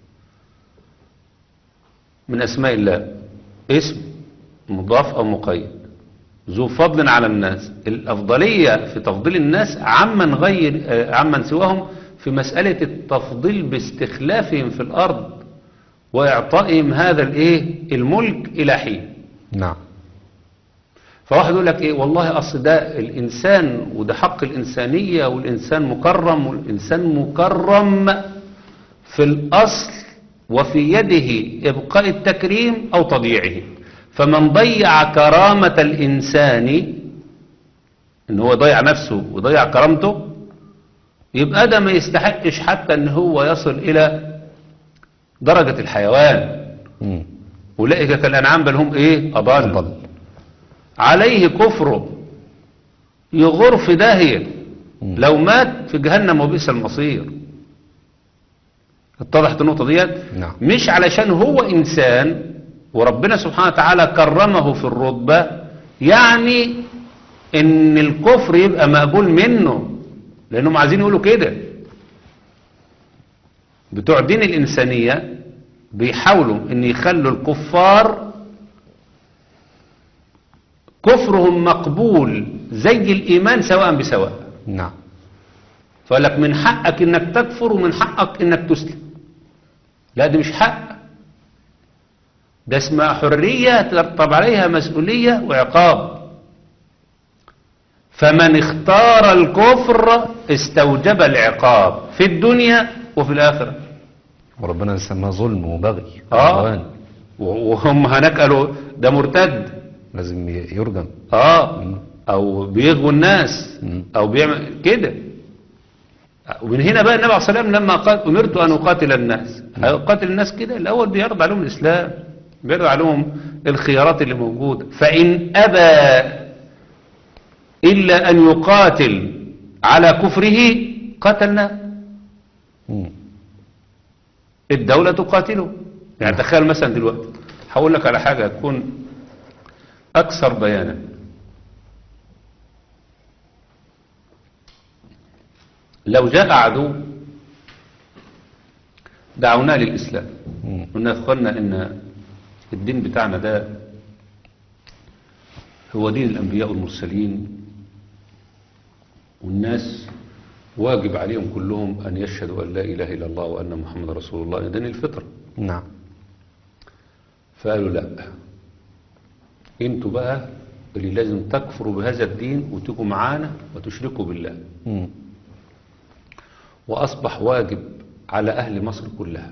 من أسماء الله اسم مضاف أو مقيد ذو فضل على الناس الأفضلية في تفضيل الناس عمن غير آه، عمن سواهم في مسألة التفضيل باستخلافهم في الأرض وإعطائهم هذا الإيه الملك إلى حين نعم فواحد يقول لك ايه والله اصل ده الانسان وده حق الانسانيه والانسان مكرم والانسان مكرم في الاصل وفي يده ابقاء التكريم او تضييعه فمن ضيع كرامه الانسان ان هو يضيع نفسه ويضيع كرامته يبقى ده ما يستحقش حتى ان هو يصل الى درجه الحيوان مم. اولئك كالانعام بل هم ايه اضل أضل عليه كفره يغر في داهية مم. لو مات في جهنم وبئس المصير اتضحت النقطة ديت نعم. مش علشان هو إنسان وربنا سبحانه وتعالى كرمه في الرتبة يعني ان الكفر يبقى مقبول منه لانهم عايزين يقولوا كده بتوع دين الإنسانية بيحاولوا ان يخلوا الكفار كفرهم مقبول زي الإيمان سواء بسواء نعم فقال لك من حقك انك تكفر ومن حقك انك تسلم لا ده مش حق ده اسمها حرية ترتب عليها مسؤولية وعقاب فمن اختار الكفر استوجب العقاب في الدنيا وفي الآخرة وربنا سماه ظلم وبغي آه وعدوان. وهم هناك قالوا ده مرتد لازم ي- يرجم اه او بيغوي الناس مم. او بيعمل كده ومن هنا بقى النبي عليه الصلاه والسلام لما قال امرت ان اقاتل الناس هيقاتل الناس كده الاول بيعرض عليهم الاسلام بيعرض عليهم الخيارات اللي موجوده فان ابى الا ان يقاتل على كفره قتلناه مم. الدولة تقاتله يعني تخيل مثلا دلوقتي هقول لك على حاجة تكون أكثر بيانا لو جاء عدو دعوناه للإسلام مم. قلنا يا اخوانا ان الدين بتاعنا ده هو دين الانبياء والمرسلين والناس واجب عليهم كلهم ان يشهدوا ان لا اله الا الله وان محمد رسول الله ده دين الفطره نعم فقالوا لا انتوا بقى اللي لازم تكفروا بهذا الدين وتيجوا معانا وتشركوا بالله مم. وأصبح واجب على أهل مصر كلها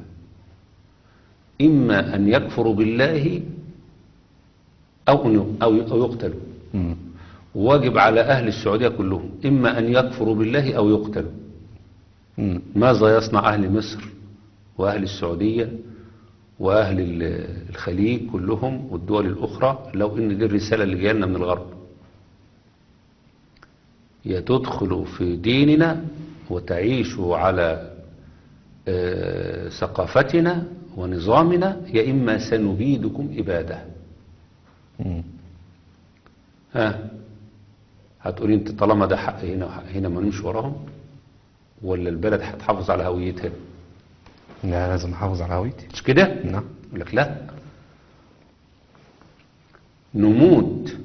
إما أن يكفروا بالله أو أن أو أو يقتلوا مم. واجب على أهل السعودية كلهم إما أن يكفروا بالله أو يقتلوا مم. ماذا يصنع أهل مصر وأهل السعودية وأهل ال- الخليج كلهم والدول الأخرى لو إن دي الرسالة اللي جاية لنا من الغرب يا تدخلوا في ديننا وتعيشوا على آه، ثقافتنا ونظامنا يا إما سنبيدكم إبادة مم. ها هتقولي انت طالما ده حق هنا وحق هنا ما نمشي وراهم ولا البلد هتحافظ على هويتها لا لازم احافظ على هويتي مش كده نعم يقول لك لا نموت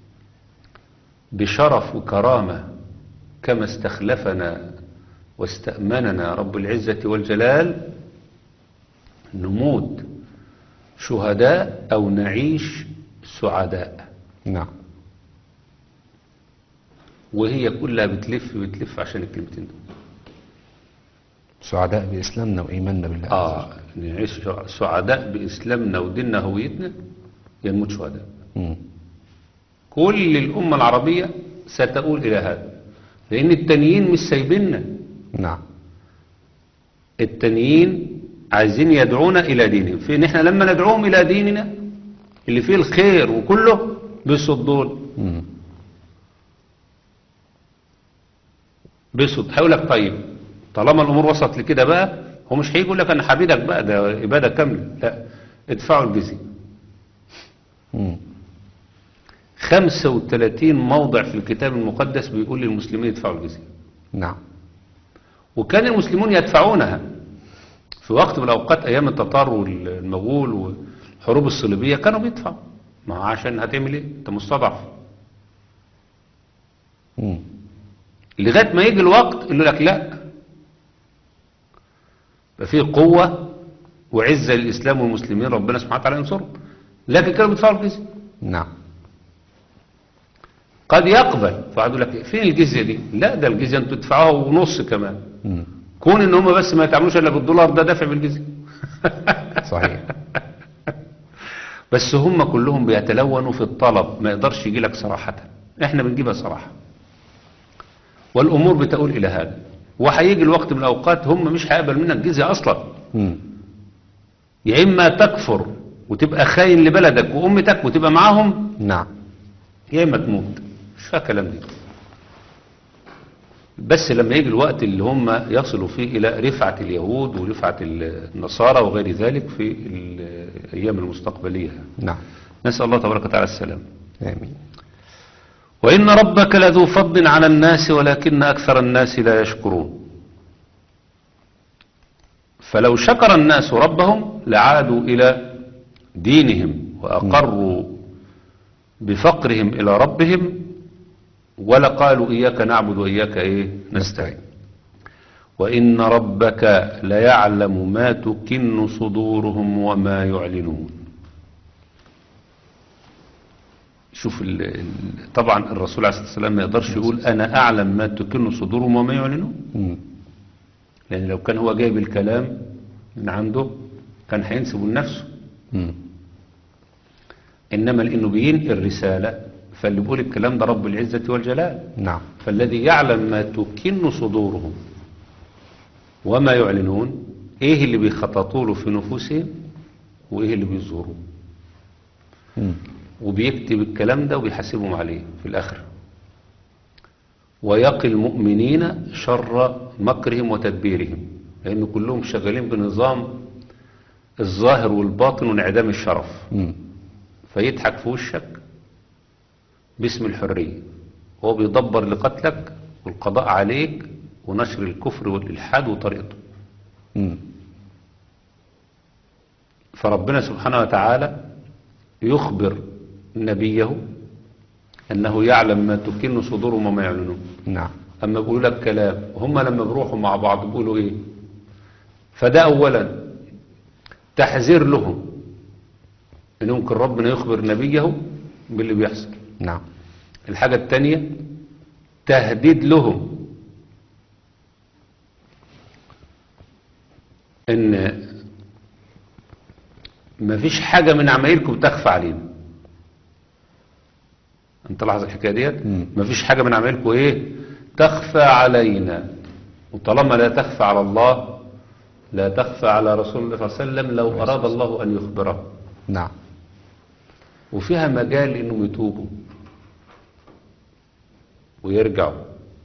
بشرف وكرامة كما استخلفنا واستأمننا رب العزة والجلال نموت شهداء أو نعيش سعداء نعم وهي كلها بتلف بتلف عشان الكلمتين دول سعداء بإسلامنا وإيماننا بالله آه نعيش سعداء بإسلامنا وديننا هويتنا يا نموت شهداء مم. كل الأمة العربية ستقول إلى هذا لأن التانيين مش سايبيننا نعم التانيين عايزين يدعونا إلى دينهم فإن إحنا لما ندعوهم إلى ديننا اللي فيه الخير وكله بيصدون مم. بيصد هيقول لك طيب طالما الأمور وصلت لكده بقى هو مش هيجي يقول لك أنا حبيبك بقى ده إبادة كاملة لا ادفعوا الجزية مم. 35 موضع في الكتاب المقدس بيقول للمسلمين يدفعوا الجزية نعم وكان المسلمون يدفعونها في وقت من الأوقات أيام التتار والمغول والحروب الصليبية كانوا بيدفعوا ما هو عشان هتعمل ايه انت مستضعف مم. لغاية ما يجي الوقت يقول لك لا ففي قوة وعزة للإسلام والمسلمين ربنا سبحانه وتعالى ينصرهم لكن كانوا بيدفعوا الجزية نعم قد يقبل فقعد يقول لك فين الجزية دي لا ده الجزية انتوا تدفعوها ونص كمان مم. كون ان هم بس ما يتعاملوش الا بالدولار ده دافع بالجزية صحيح بس هم كلهم بيتلونوا في الطلب ما يقدرش يجي لك صراحة احنا بنجيبها صراحة والامور بتقول الى هذا وهيجي الوقت من الاوقات هم مش هيقبل منك جزية اصلا مم. يا اما تكفر وتبقى خاين لبلدك وامتك وتبقى معاهم نعم يا اما تموت مش فيها كلام دي بس لما يجي الوقت اللي هم يصلوا فيه الى رفعة اليهود ورفعة النصارى وغير ذلك في الايام المستقبلية نعم نسأل الله تبارك وتعالى السلام آمين وإن ربك لذو فضل على الناس ولكن أكثر الناس لا يشكرون فلو شكر الناس ربهم لعادوا إلى دينهم وأقروا بفقرهم إلى ربهم ولقالوا إياك نعبد وإياك إيه نستعين وإن ربك ليعلم ما تكن صدورهم وما يعلنون شوف ال ال طبعا الرسول عليه الصلاة والسلام ما يقدرش يقول أنا أعلم ما تكن صدورهم وما يعلنون مم. لأن لو كان هو جايب الكلام من عنده كان هينسبه لنفسه مم. إنما لأنه بينقل رسالة فاللي بيقول الكلام ده رب العزة والجلال نعم فالذي يعلم ما تكن صدورهم وما يعلنون ايه اللي بيخططوا له في نفوسهم وايه اللي بيظهروا مم. وبيكتب الكلام ده وبيحاسبهم عليه في الآخرة ويقي المؤمنين شر مكرهم وتدبيرهم لأن كلهم شغالين بنظام الظاهر والباطن وانعدام الشرف مم. فيضحك في وشك باسم الحرية هو بيدبر لقتلك والقضاء عليك ونشر الكفر والإلحاد وطريقته مم. فربنا سبحانه وتعالى يخبر نبيه أنه يعلم ما تكن صدورهم وما يعلنون نعم أما بيقولوا لك كلام هم لما بيروحوا مع بعض بيقولوا إيه فده أولا تحذير لهم إن ممكن ربنا يخبر نبيه باللي بيحصل نعم الحاجة التانية تهديد لهم ان مفيش حاجة من عمايلكم تخفى علينا انت لاحظ الحكاية ديت مم. مفيش حاجة من عمايلكم ايه تخفى علينا وطالما لا تخفى على الله لا تخفى على رسول الله صلى الله عليه وسلم لو أراد الله أن يخبره نعم وفيها مجال انهم يتوبوا ويرجعوا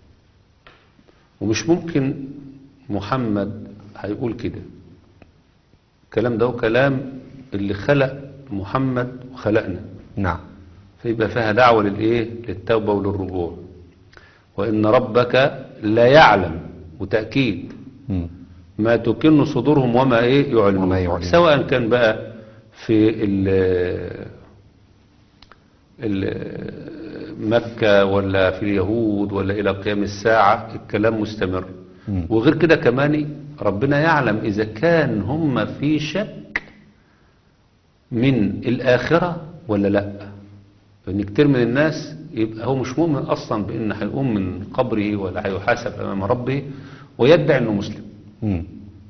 ومش ممكن محمد هيقول كده الكلام ده هو كلام اللي خلق محمد وخلقنا نعم فيبقى فيها دعوة للإيه للتوبة وللرجوع وإن ربك لا يعلم وتأكيد مم. ما تكن صدورهم وما إيه يعلنون وما يعلنون. سواء كان بقى في ال ال مكة ولا في اليهود ولا إلى قيام الساعة الكلام مستمر مم. وغير كده كمان ربنا يعلم إذا كان هم في شك من الآخرة ولا لا لأن كتير من الناس يبقى هو مش مؤمن أصلا بأن هيقوم من قبره ولا هيحاسب أمام ربه ويدعي أنه مسلم مم.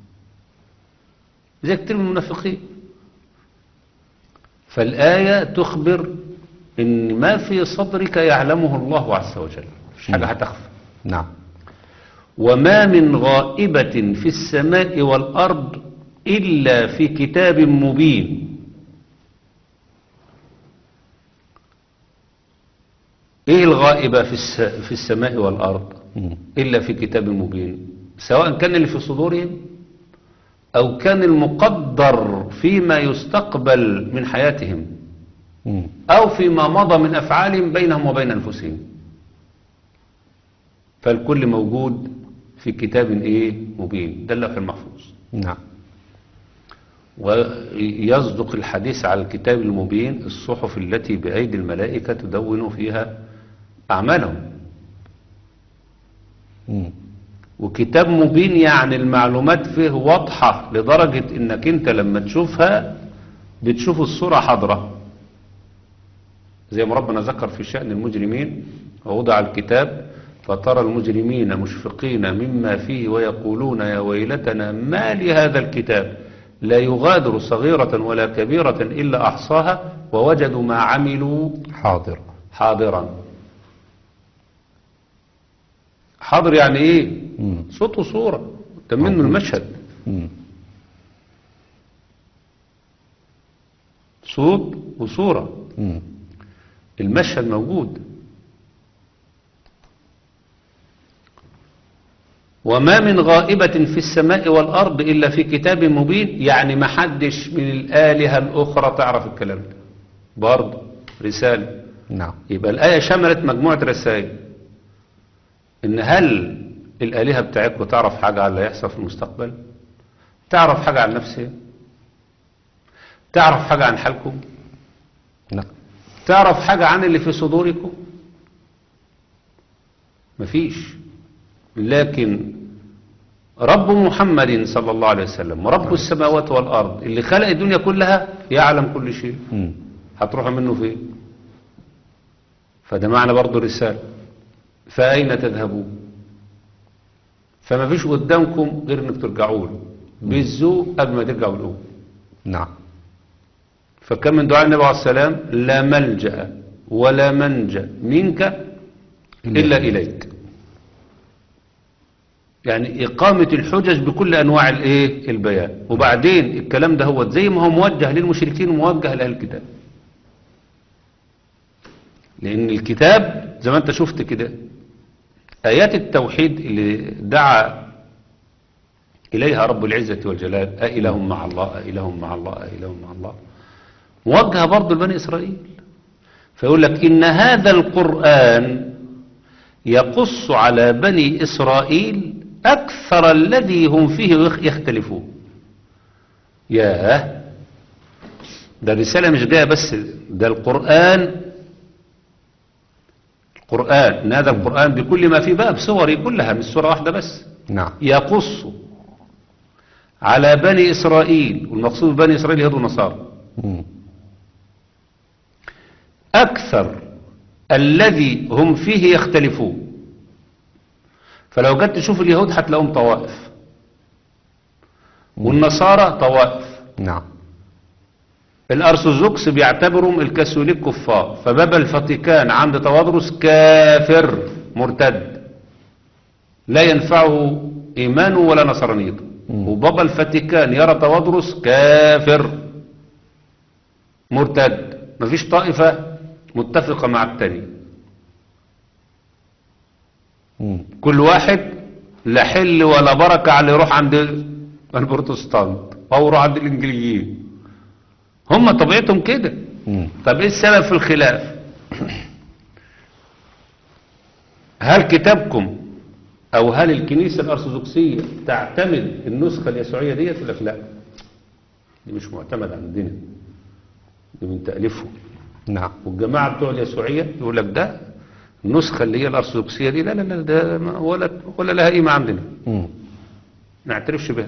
زي كتير من المنافقين فالآية تخبر إن ما في صدرك يعلمه الله عز وجل مش حاجة هتخفى نعم وما من غائبة في السماء والأرض إلا في كتاب مبين إيه الغائبة في, الس... في السماء والأرض مم. إلا في كتاب مبين سواء كان اللي في صدورهم أو كان المقدر فيما يستقبل من حياتهم مم. أو فيما مضى من أفعالهم بينهم وبين أنفسهم فالكل موجود في كتاب إيه مبين ده اللوح المحفوظ نعم ويصدق الحديث على الكتاب المبين الصحف التي بأيدي الملائكة تدون فيها أعمالهم مم. وكتاب مبين يعني المعلومات فيه واضحة لدرجة انك انت لما تشوفها بتشوف الصورة حاضرة زي ما ربنا ذكر في شأن المجرمين ووضع الكتاب فترى المجرمين مشفقين مما فيه ويقولون يا ويلتنا ما لهذا الكتاب لا يغادر صغيرة ولا كبيرة إلا أحصاها ووجدوا ما عملوا حاضر حاضرا حاضر يعني ايه مم. صوت وصورة ده منه المشهد مم. صوت وصورة مم. المشهد موجود وما من غائبة في السماء والأرض إلا في كتاب مبين يعني ما حدش من الآلهة الأخرى تعرف الكلام ده برضه رسالة نعم يبقى الآية شملت مجموعة رسائل إن هل الآلهة بتاعتكم تعرف حاجة عن اللي هيحصل في المستقبل تعرف حاجة عن نفسها تعرف حاجة عن حالكم نعم تعرف حاجة عن اللي في صدوركم مفيش لكن رب محمد صلى الله عليه وسلم ورب السماوات والأرض اللي خلق الدنيا كلها يعلم كل شيء مم. هتروحوا منه فين فده معنى برضه رسالة فأين تذهبون فما فيش قدامكم غير انك ترجعوا له بالذوق قبل ما ترجعوا له نعم فكم من دعاء النبي عليه السلام لا ملجأ ولا منجا منك إلا إليك يعني إقامة الحجج بكل أنواع الإيه البيان وبعدين الكلام ده هو زي ما هو موجه للمشركين وموجه لأهل الكتاب لأن الكتاب زي ما أنت شفت كده آيات التوحيد اللي دعا إليها رب العزة والجلال أإله مع الله أإله مع الله أإله مع الله موجهة برضه لبني إسرائيل فيقول لك إن هذا القرآن يقص على بني إسرائيل أكثر الذي هم فيه يخ- يختلفون ياه ده الرسالة مش جاية بس ده القرآن القرآن إن هذا القرآن بكل ما فيه بقى بصوره كلها مش سورة واحدة بس نعم يقص على بني إسرائيل والمقصود بني إسرائيل يهود ونصارى مم. أكثر الذي هم فيه يختلفون فلو جيت تشوف اليهود هتلاقيهم طوائف والنصارى طوائف نعم الأرثوذكس بيعتبرهم الكاثوليك كفار فبابا الفاتيكان عند توادرس كافر مرتد لا ينفعه إيمانه ولا نصرانيته مم. وبابا الفاتيكان يرى توادرس كافر مرتد مفيش طائفة متفقة مع التانية مم. كل واحد لا حل ولا بركة على اللي يروح عند البروتستانت أو يروح عند الإنجليين هم طبيعتهم كده مم. طب ايه السبب في الخلاف هل كتابكم او هل الكنيسة الارثوذكسية تعتمد النسخة اليسوعية ديت ولا لا دي مش معتمد عندنا دي من تأليفهم نعم والجماعة بتوع اليسوعية يقول لك ده النسخة اللي هي الارثوذكسية دي لا لا لا ده ما- ولا ولا لها قيمة عندنا مم. ما نعترفش بها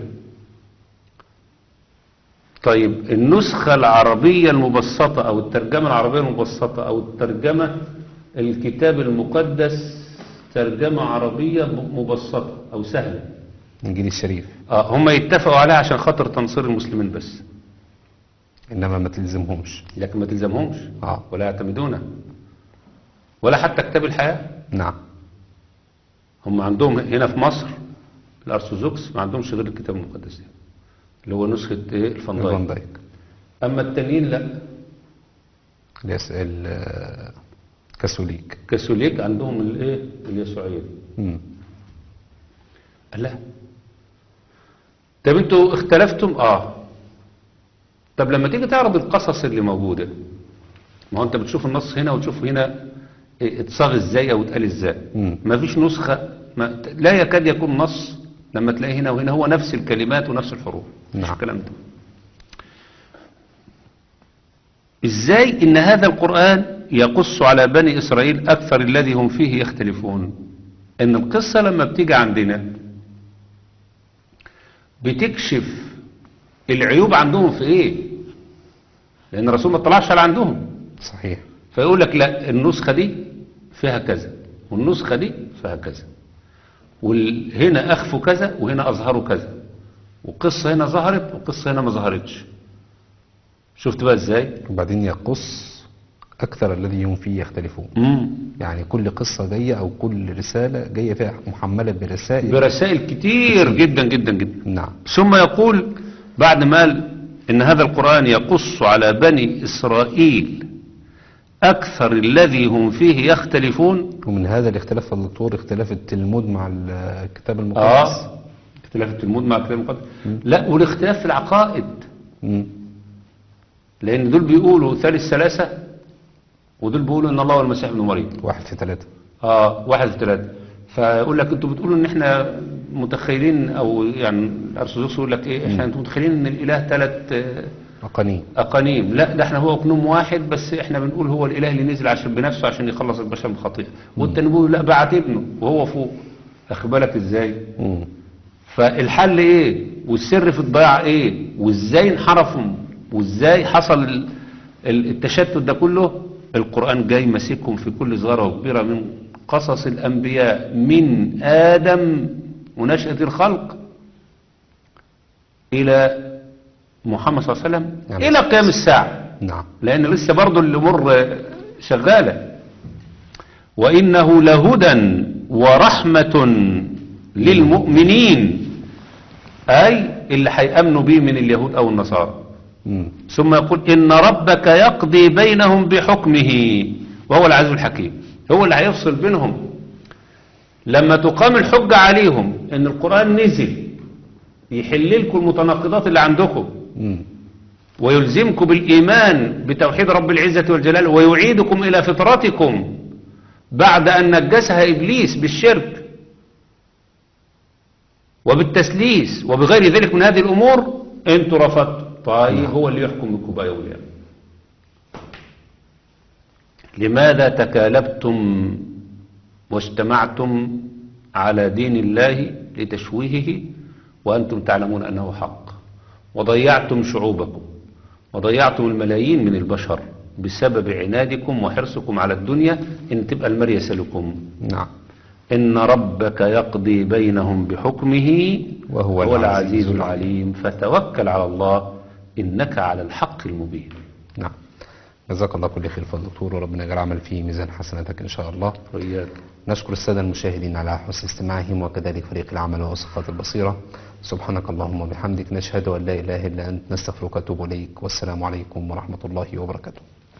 طيب النسخة العربية المبسطة أو الترجمة العربية المبسطة أو الترجمة الكتاب المقدس ترجمة عربية م- مبسطة أو سهلة الإنجيل الشريف آه هم يتفقوا عليها عشان خاطر تنصير المسلمين بس إنما ما تلزمهمش لكن ما تلزمهمش آه. ولا يعتمدونها ولا حتى كتاب الحياة نعم هم عندهم هنا في مصر الأرثوذكس ما عندهمش غير الكتاب المقدس ده اللي هو نسخة إيه فان الفندايك دايك أما التانيين لا اليس- ال- الكاثوليك كاثوليك عندهم الايه اليسوعيه دي. مم. قال لا طب انتوا اختلفتم اه طب لما تيجي تعرض القصص اللي موجوده ما هو انت بتشوف النص هنا وتشوف هنا إيه اتصاغ ازاي او اتقال ازاي مم. ما فيش نسخه ما لا يكاد يكون نص لما تلاقيه هنا وهنا هو نفس الكلمات ونفس الحروف مش نعم. الكلام ده ازاي ان هذا القرآن يقص على بني اسرائيل اكثر الذي هم فيه يختلفون ان القصة لما بتيجي عندنا بتكشف العيوب عندهم في ايه لان الرسول ما اطلعش على عندهم صحيح فيقول لك لا النسخة دي فيها كذا والنسخة دي فيها كذا وهنا أخفوا كذا وهنا أظهروا كذا وقصة هنا ظهرت وقصة هنا ما ظهرتش شفت بقى ازاي وبعدين يقص أكثر الذي هم فيه يختلفون مم. يعني كل قصة جاية أو كل رسالة جاية فيها محملة برسائل برسائل كتير جدا جدا جدا نعم ثم يقول بعد ما قال إن هذا القرآن يقص على بني إسرائيل أكثر الذي هم فيه يختلفون ومن هذا الاختلاف يا دكتور اختلاف التلمود مع الكتاب المقدس آه اختلاف التلمود مع الكتاب المقدس لا والاختلاف في العقائد مم. لأن دول بيقولوا ثالث ثلاثة ودول بيقولوا إن الله هو المسيح ابن مريم واحد في ثلاثة اه واحد في ثلاثة فيقول لك انتوا بتقولوا ان احنا متخيلين او يعني الارثوذكس يقول لك ايه احنا انتوا متخيلين ان الاله ثلاث أقانيم اقانيم لا ده احنا هو اقنوم واحد بس احنا بنقول هو الاله اللي نزل عشان بنفسه عشان يخلص البشر من الخطيئه والتاني بيقول لا بعت ابنه وهو فوق اخد بالك ازاي مم. فالحل ايه والسر في الضياع ايه وازاي انحرفوا وازاي حصل ال- ال- التشتت ده كله القرآن جاي ماسكهم في كل صغيرة وكبيرة من قصص الأنبياء من آدم ونشأة الخلق إلى محمد صلى الله عليه وسلم يعني إلى قيام الساعة نعم لأن لسه برضو الأمور شغالة وإنه لهدى ورحمة للمؤمنين أي اللي هيأمنوا به من اليهود أو النصارى مم. ثم يقول إن ربك يقضي بينهم بحكمه وهو العزيز الحكيم هو اللي هيفصل بينهم لما تقام الحجة عليهم إن القرآن نزل يحل لكم المتناقضات اللي عندكم مم. ويلزمكم بالإيمان بتوحيد رب العزة والجلال ويعيدكم إلى فطرتكم بعد أن نجسها إبليس بالشرك وبالتسليس وبغير ذلك من هذه الأمور أنتوا رفضتوا طيب هو اللي يحكم بكم بقى يوم القيامة لماذا تكالبتم واجتمعتم على دين الله لتشويهه وأنتم تعلمون أنه حق وضيعتم شعوبكم وضيعتم الملايين من البشر بسبب عنادكم وحرصكم على الدنيا إن تبقى المريسة لكم نعم إن ربك يقضي بينهم بحكمه وهو هو العزيز العزيز العليم فتوكل على الله إنك على الحق المبين نعم جزاك الله كل خير فضل دكتور وربنا يجعل عمل فيه ميزان حسناتك إن شاء الله وإياك نشكر السادة المشاهدين على حسن استماعهم وكذلك فريق العمل وصفات البصيرة سبحانك اللهم وبحمدك نشهد أن لا إله إلا أنت نستغفرك ونتوب إليك والسلام عليكم ورحمة الله وبركاته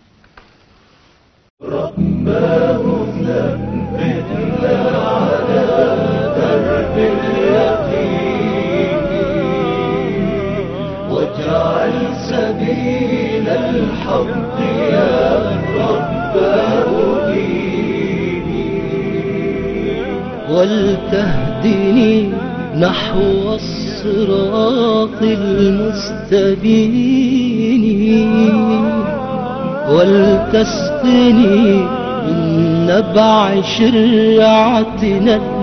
واجعل سبيل الحق يا رب أديني ولتهدني نحو الصراط المستبين ولتسقني من نبع شرعتنا